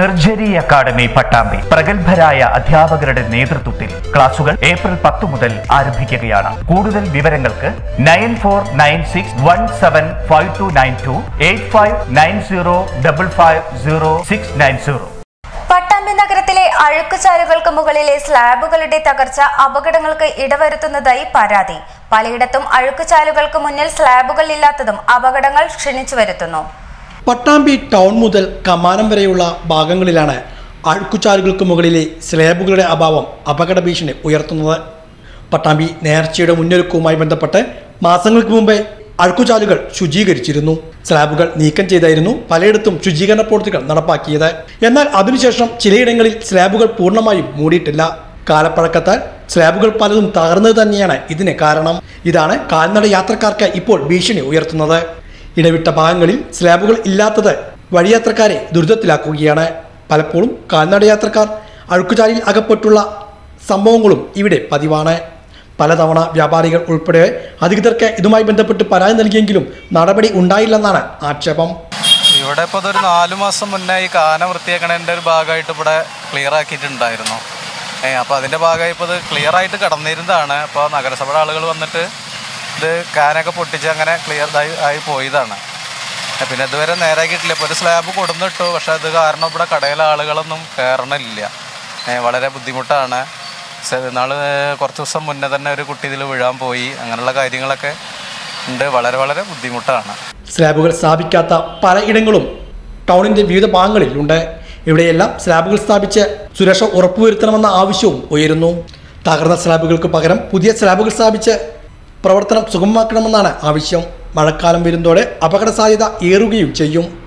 നിർജരി academy Pattambi പ്രഗത്ഭരായ അധ്യാപകരുടെ നേതൃത്വത്തിൽ ക്ലാസുകൾ ഏപ്രിൽ പത്ത് മുതൽ ആരംഭിക്കുകയാണ് കൂടുതൽ വിവരങ്ങൾക്ക് nine four nine six one seven five two nine two eight five nine zero double five zero six nine zero Pattambi നഗരത്തിലെ അഴുക്കുചാലുകൾക്ക് മുകളിലെ സ്ലാബുകളുടെ തകർച്ച അപകടങ്ങൾക്ക് ഇടവരുത്തുന്നതായി പരാതി പലയിടത്തും അഴുക്കുചാലുകൾക്ക് മുന്നിൽ സ്ലാബുകൾ ഇല്ലാത്തതും അപകടങ്ങൾ ക്ഷണിച്ചു വരുത്തുന്നു പട്ടാമ്പി ടൗൺ മുതൽ കമാനം വരെയുള്ള ഭാഗങ്ങളിലാണ് അഴുക്കുചാലുകൾക്ക് മുകളിലെ സ്ലാബുകളുടെ അഭാവം അപകട ഭീഷണി ഉയർത്തുന്നത് പട്ടാമ്പി നേർച്ചയുടെ മുന്നൊരുക്കവുമായി ബന്ധപ്പെട്ട് മാസങ്ങൾക്ക് മുമ്പേ അഴുക്കുചാലുകൾ ശുചീകരിച്ചിരുന്നു സ്ലാബുകൾ നീക്കം ചെയ്തായിരുന്നു പലയിടത്തും ശുചീകരണ പ്രവൃത്തികൾ നടപ്പാക്കിയത് എന്നാൽ അതിനുശേഷം ചിലയിടങ്ങളിൽ സ്ലാബുകൾ പൂർണ്ണമായും മൂടിയിട്ടില്ല കാലപ്പഴക്കത്താൽ സ്ലാബുകൾ പലതും തകർന്നത് തന്നെയാണ് ഇതിന് കാരണം ഇതാണ് കാൽനട യാത്രക്കാർക്ക് ഇപ്പോൾ ഭീഷണി ഉയർത്തുന്നത് ഇടവിട്ട ഭാഗങ്ങളിൽ സ്ലാബുകൾ ഇല്ലാത്തത് വഴിയാത്രക്കാരെ ദുരിതത്തിലാക്കുകയാണ് പലപ്പോഴും കാൽനടയാത്രക്കാർ അഴുക്കുചാലിൽ അകപ്പെട്ടുള്ള സംഭവങ്ങളും ഇവിടെ പതിവാണ് പലതവണ വ്യാപാരികൾ ഉൾപ്പെടെ അധികൃതർക്ക് ഇതുമായി ബന്ധപ്പെട്ട് പരാതി നൽകിയെങ്കിലും നടപടി ഉണ്ടായില്ലെന്നാണ് ആക്ഷേപം ഇവിടെ ഇപ്പോൾ അതൊരു നാല് മാസം മുന്നേ ഈ കാന വൃത്തിയാക്കണതിൻ്റെ ഒരു ഭാഗമായിട്ട് ഇവിടെ ക്ലിയർ ആക്കിയിട്ടുണ്ടായിരുന്നു ഏ അപ്പോൾ അതിൻ്റെ ഭാഗമായി ഇപ്പോൾ ഇത് ക്ലിയർ ആയിട്ട് കിടന്നിരുന്നതാണ് അപ്പോൾ നഗരസഭയുടെ ആളുകൾ വന്നിട്ട് ഇത് കാനൊക്കെ പൊട്ടിച്ച് അങ്ങനെ ക്ലിയർ ആയി ആയി പോയതാണ് ഏ, പിന്നെ ഇതുവരെ നേരാക്കിയിട്ടില്ല ഇപ്പോൾ ഒരു സ്ലാബ് കൊടുന്നിട്ടു പക്ഷേ അത് കാരണം ഇവിടെ കടയിലെ ആളുകളൊന്നും കയറണില്ല ഏ, വളരെ ബുദ്ധിമുട്ടാണ് സ- നാള് കുറച്ച് ദിവസം മുന്നേ തന്നെ ഒരു കുട്ടി ഇതിൽ വീഴാൻ പോയി അങ്ങനെയുള്ള കാര്യങ്ങളൊക്കെ ഉണ്ട് വളരെ വളരെ ബുദ്ധിമുട്ടാണ് സ്ലാബുകൾ സ്ഥാപിക്കാത്ത പലയിടങ്ങളും ടൗണിന്റെ വിവിധ ഭാഗങ്ങളിൽ ഉണ്ട് ഇവിടെയെല്ലാം സ്ലാബുകൾ സ്ഥാപിച്ച് സുരക്ഷ ഉറപ്പുവരുത്തണമെന്ന ആവശ്യവും ഉയരുന്നു തകർന്ന സ്ലാബുകൾക്ക് പകരം പുതിയ സ്ലാബുകൾ സ്ഥാപിച്ച് പ്രവർത്തനം സുഗമമാക്കണമെന്നാണ് ആവശ്യം മഴക്കാലം വരുന്നതോടെ അപകട സാധ്യത ഏറുകയും ചെയ്യും